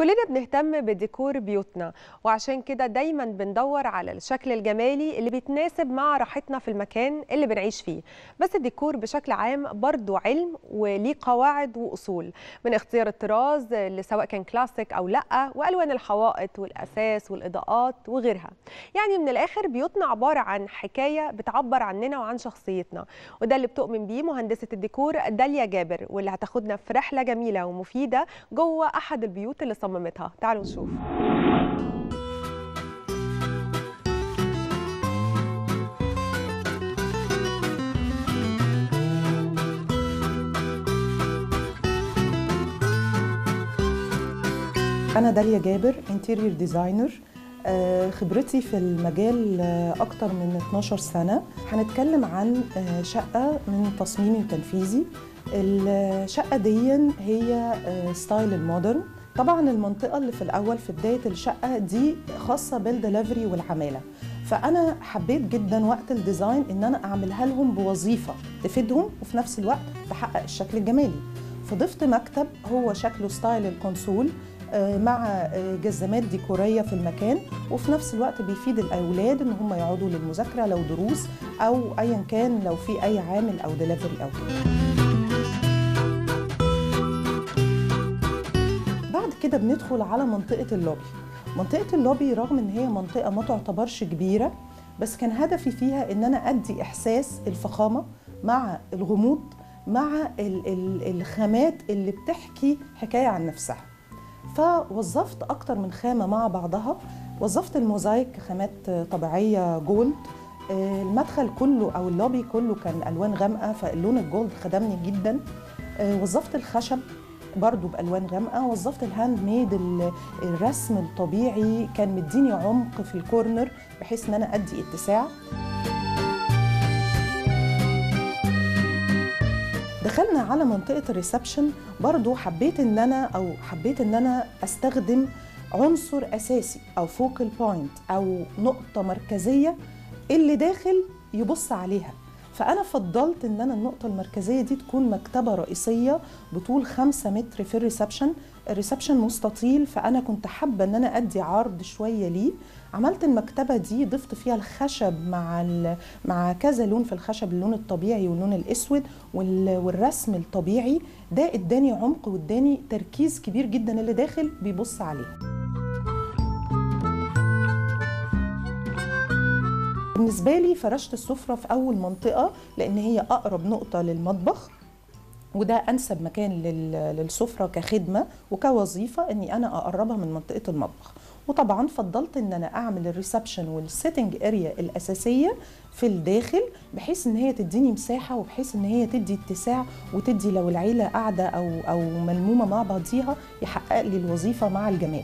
كلنا بنهتم بديكور بيوتنا وعشان كده دايما بندور على الشكل الجمالي اللي بيتناسب مع راحتنا في المكان اللي بنعيش فيه بس الديكور بشكل عام برضو علم وليه قواعد وأصول من اختيار الطراز اللي سواء كان كلاسيك أو لأ وألوان الحوائط والأساس والإضاءات وغيرها يعني من الآخر بيوتنا عبارة عن حكاية بتعبر عننا وعن شخصيتنا وده اللي بتؤمن بيه مهندسة الديكور داليا جابر واللي هتاخدنا في رحلة جميلة ومفيدة جوه أحد البيوت اللي صممتها تعالوا نشوف أنا داليا جابر انتيريور ديزاينر خبرتي في المجال آه، أكتر من 12 سنة هنتكلم عن آه، شقة من تصميمي وتنفيذي الشقة دي هي آه، ستايل المودرن طبعا المنطقة اللي في الأول في بداية الشقة دي خاصة بالدليفري والعمالة فأنا حبيت جدا وقت الديزاين إن أنا أعملها لهم بوظيفة تفيدهم وفي نفس الوقت تحقق الشكل الجمالي فضفت مكتب هو شكله ستايل الكونسول آه، مع آه، جزمات ديكورية في المكان وفي نفس الوقت بيفيد الأولاد إن هم يقعدوا للمذاكرة لو دروس أو أيا كان لو في أي عامل أو دليفري أو كده بعد كده بندخل على منطقة اللوبي منطقة اللوبي رغم إن هي منطقة ما تعتبرش كبيرة بس كان هدفي فيها إن أنا أدي إحساس الفخامة مع الغموض مع ال- ال- الخامات اللي بتحكي حكاية عن نفسها فوظفت اكتر من خامه مع بعضها وظفت الموزايك خامات طبيعيه جولد آه، المدخل كله او اللوبي كله كان الوان غامقه فاللون الجولد خدمني جدا آه، وظفت الخشب برضو بالوان غامقه وظفت الهاند ميد ال- الرسم الطبيعي كان مديني عمق في الكورنر بحيث ان انا ادي اتساع دخلنا على منطقة الريسبشن برضو حبيت ان انا او حبيت ان انا استخدم عنصر اساسي او فوكال بوينت او نقطة مركزية اللي داخل يبص عليها فانا فضلت ان انا النقطة المركزية دي تكون مكتبة رئيسية بطول خمسة متر في الريسبشن الريسبشن مستطيل فانا كنت حابة ان انا ادي عرض شوية ليه عملت المكتبة دي ضفت فيها الخشب مع ال- مع كذا لون في الخشب اللون الطبيعي واللون الاسود وال- والرسم الطبيعي ده اداني عمق واداني تركيز كبير جدا اللي داخل بيبص عليه بالنسبة لي فرشت السفرة في أول منطقة لأن هي أقرب نقطة للمطبخ وده أنسب مكان لل- للسفرة كخدمة وكوظيفة إني أنا أقربها من منطقة المطبخ وطبعا فضلت ان انا اعمل الريسبشن والسيتنج اريا الاساسيه في الداخل بحيث ان هي تديني مساحه وبحيث ان هي تدي اتساع وتدي لو العيله قاعده او او ملمومه مع بعضيها يحقق لي الوظيفه مع الجمال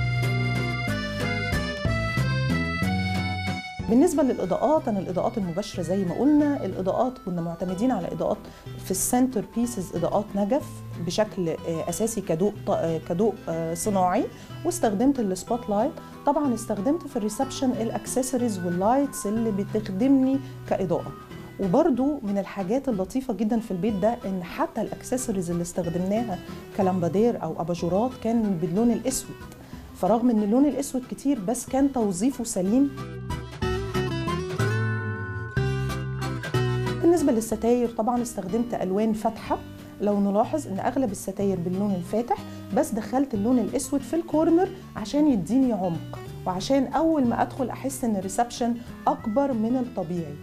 بالنسبة للإضاءات أنا الإضاءات المباشرة زي ما قلنا الإضاءات كنا معتمدين على إضاءات في السنتر بيسز إضاءات نجف بشكل آه، أساسي كضوء ط- آه، كضوء آه، صناعي واستخدمت السبوت لايت طبعا استخدمت في الريسبشن الأكسسوارز واللايتس اللي بتخدمني كإضاءة وبرضو من الحاجات اللطيفة جدا في البيت ده إن حتى الأكسسوارز اللي استخدمناها كلامبادير أو أباجورات كان باللون الأسود فرغم إن اللون الأسود كتير بس كان توظيفه سليم بالنسبة للستاير طبعا استخدمت ألوان فاتحة لو نلاحظ ان اغلب الستاير باللون الفاتح بس دخلت اللون الاسود في الكورنر عشان يديني عمق وعشان اول ما ادخل احس ان الريسبشن اكبر من الطبيعي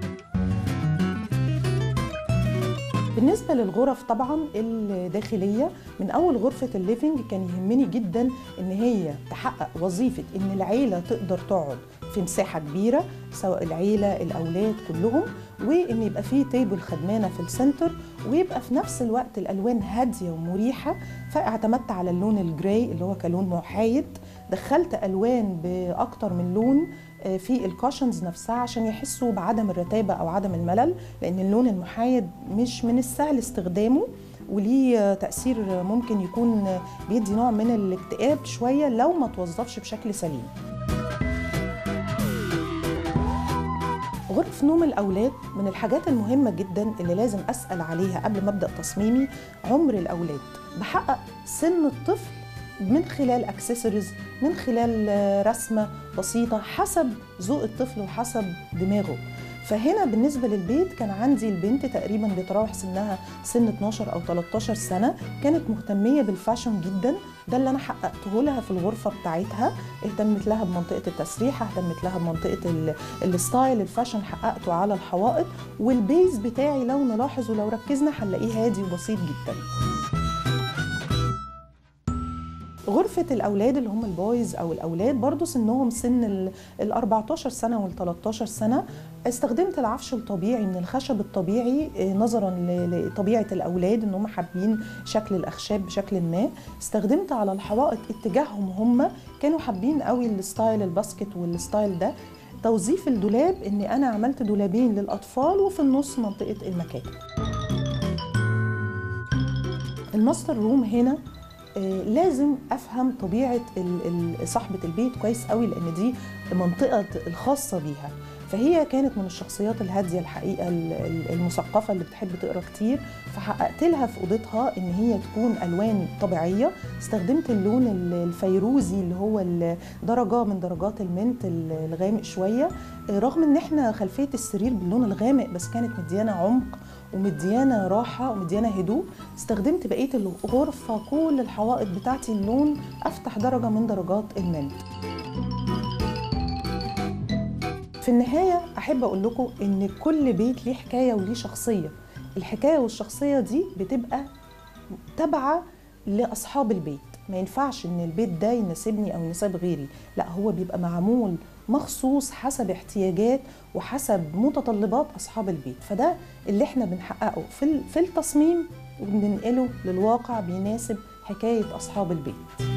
بالنسبة للغرف طبعا الداخلية من أول غرفة الليفينج كان يهمني جدا إن هي تحقق وظيفة إن العيلة تقدر تقعد في مساحة كبيرة سواء العيلة الأولاد كلهم وإن يبقى فيه تيبل خدمانة في السنتر ويبقى في نفس الوقت الألوان هادية ومريحة فاعتمدت على اللون الجراي اللي هو كلون محايد دخلت ألوان بأكتر من لون آه، في الكاشنز نفسها عشان يحسوا بعدم الرتابة أو عدم الملل لأن اللون المحايد مش من السهل استخدامه وليه آه، تأثير ممكن يكون آه، بيدي نوع من الاكتئاب شوية لو ما توظفش بشكل سليم غرف نوم الأولاد من الحاجات المهمة جدا اللي لازم أسأل عليها قبل ما أبدأ تصميمي عمر الأولاد بحقق سن الطفل من خلال اكسسوارز من خلال رسمه بسيطه حسب ذوق الطفل وحسب دماغه فهنا بالنسبة للبيت كان عندي البنت تقريبا بتراوح سنها سن 12 أو 13 سنة كانت مهتمية بالفاشن جدا ده اللي أنا حققته لها في الغرفة بتاعتها اهتمت لها بمنطقة التسريحة اهتمت لها بمنطقة الستايل الفاشن حققته على الحوائط والبيز بتاعي لو نلاحظ ولو ركزنا هنلاقيه هادي وبسيط جدا غرفة الأولاد اللي هم البويز أو الأولاد برضو سنهم سن ال 14 سنة وال 13 سنة استخدمت العفش الطبيعي من الخشب الطبيعي نظرا لطبيعة الأولاد إن هم حابين شكل الأخشاب بشكل ما استخدمت على الحوائط اتجاههم هم كانوا حابين قوي الستايل الباسكت والستايل ده توظيف الدولاب إن أنا عملت دولابين للأطفال وفي النص منطقة المكاتب الماستر روم هنا لازم افهم طبيعه صاحبه البيت كويس قوي لان دي منطقه الخاصه بيها فهي كانت من الشخصيات الهاديه الحقيقه المثقفه اللي بتحب تقرا كتير فحققت لها في اوضتها ان هي تكون الوان طبيعيه استخدمت اللون الفيروزي اللي هو درجه من درجات المنت الغامق شويه رغم ان احنا خلفيه السرير باللون الغامق بس كانت مديانه عمق ومديانه راحه ومديانه هدوء استخدمت بقيه الغرفه كل الحوائط بتاعتي اللون افتح درجه من درجات المنت في النهاية أحب أقول لكم إن كل بيت ليه حكاية وليه شخصية الحكاية والشخصية دي بتبقى تابعة لأصحاب البيت ما ينفعش إن البيت ده يناسبني أو يناسب غيري لا هو بيبقى معمول مخصوص حسب احتياجات وحسب متطلبات أصحاب البيت فده اللي احنا بنحققه في في التصميم وبننقله للواقع بيناسب حكاية أصحاب البيت